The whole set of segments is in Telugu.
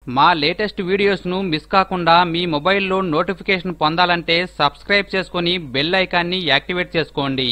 మా లేటెస్ట్ వీడియోస్ను మిస్ కాకుండా మీ మొబైల్లో నోటిఫికేషన్ పొందాలంటే సబ్స్క్రైబ్ చేసుకుని బెల్ ఐకాన్ని యాక్టివేట్ చేసుకోండి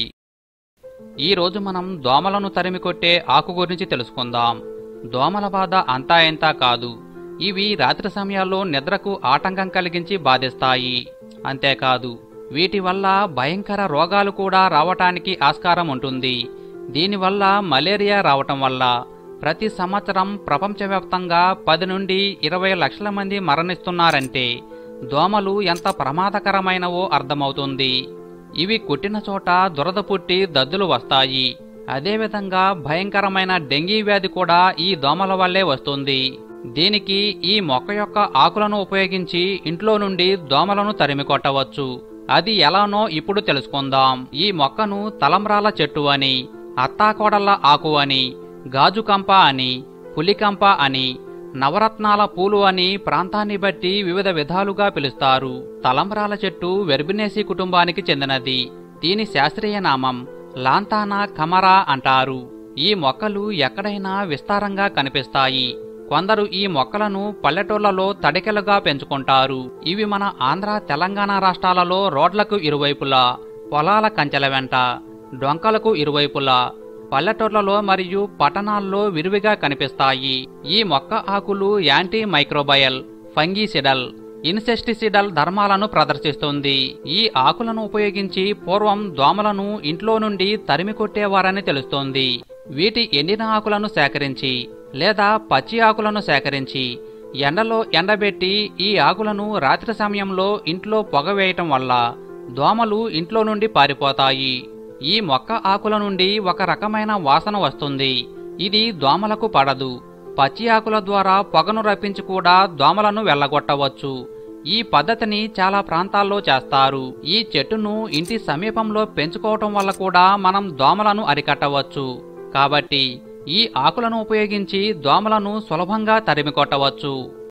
ఈ రోజు మనం దోమలను తరిమి కొట్టే ఆకు గురించి తెలుసుకుందాం దోమల బాధ అంతా ఎంతా కాదు ఇవి రాత్రి సమయాల్లో నిద్రకు ఆటంకం కలిగించి బాధిస్తాయి అంతేకాదు వీటి వల్ల భయంకర రోగాలు కూడా రావటానికి ఆస్కారం ఉంటుంది దీనివల్ల మలేరియా రావటం వల్ల ప్రతి సంవత్సరం ప్రపంచవ్యాప్తంగా పది నుండి ఇరవై లక్షల మంది మరణిస్తున్నారంటే దోమలు ఎంత ప్రమాదకరమైనవో అర్థమవుతుంది ఇవి కుట్టిన చోట దురద పుట్టి దద్దులు వస్తాయి అదేవిధంగా భయంకరమైన డెంగీ వ్యాధి కూడా ఈ దోమల వల్లే వస్తుంది దీనికి ఈ మొక్క యొక్క ఆకులను ఉపయోగించి ఇంట్లో నుండి దోమలను తరిమి కొట్టవచ్చు అది ఎలానో ఇప్పుడు తెలుసుకుందాం ఈ మొక్కను తలంబ్రాల చెట్టు అని అత్తాకోడళ్ళ ఆకు అని గాజుకంప అని పులికంప అని నవరత్నాల పూలు అని ప్రాంతాన్ని బట్టి వివిధ విధాలుగా పిలుస్తారు తలంబ్రాల చెట్టు వెర్బినేసి కుటుంబానికి చెందినది దీని శాస్త్రీయ నామం లాంతానా కమరా అంటారు ఈ మొక్కలు ఎక్కడైనా విస్తారంగా కనిపిస్తాయి కొందరు ఈ మొక్కలను పల్లెటూళ్లలో తడికెలుగా పెంచుకుంటారు ఇవి మన ఆంధ్ర తెలంగాణ రాష్ట్రాలలో రోడ్లకు ఇరువైపులా పొలాల కంచెల వెంట డొంకలకు ఇరువైపులా పల్లెటూర్లలో మరియు పట్టణాల్లో విరివిగా కనిపిస్తాయి ఈ మొక్క ఆకులు యాంటీ మైక్రోబయల్ ఫంగీసిడల్ ఇన్సెస్టిసిడల్ ధర్మాలను ప్రదర్శిస్తుంది ఈ ఆకులను ఉపయోగించి పూర్వం దోమలను ఇంట్లో నుండి తరిమి కొట్టేవారని తెలుస్తోంది వీటి ఎండిన ఆకులను సేకరించి లేదా పచ్చి ఆకులను సేకరించి ఎండలో ఎండబెట్టి ఈ ఆకులను రాత్రి సమయంలో ఇంట్లో పొగ వేయటం వల్ల దోమలు ఇంట్లో నుండి పారిపోతాయి ఈ మొక్క ఆకుల నుండి ఒక రకమైన వాసన వస్తుంది ఇది దోమలకు పడదు పచ్చి ఆకుల ద్వారా పొగను రప్పించి కూడా దోమలను వెళ్ళగొట్టవచ్చు ఈ పద్ధతిని చాలా ప్రాంతాల్లో చేస్తారు ఈ చెట్టును ఇంటి సమీపంలో పెంచుకోవటం వల్ల కూడా మనం దోమలను అరికట్టవచ్చు కాబట్టి ఈ ఆకులను ఉపయోగించి దోమలను సులభంగా తరిమి కొట్టవచ్చు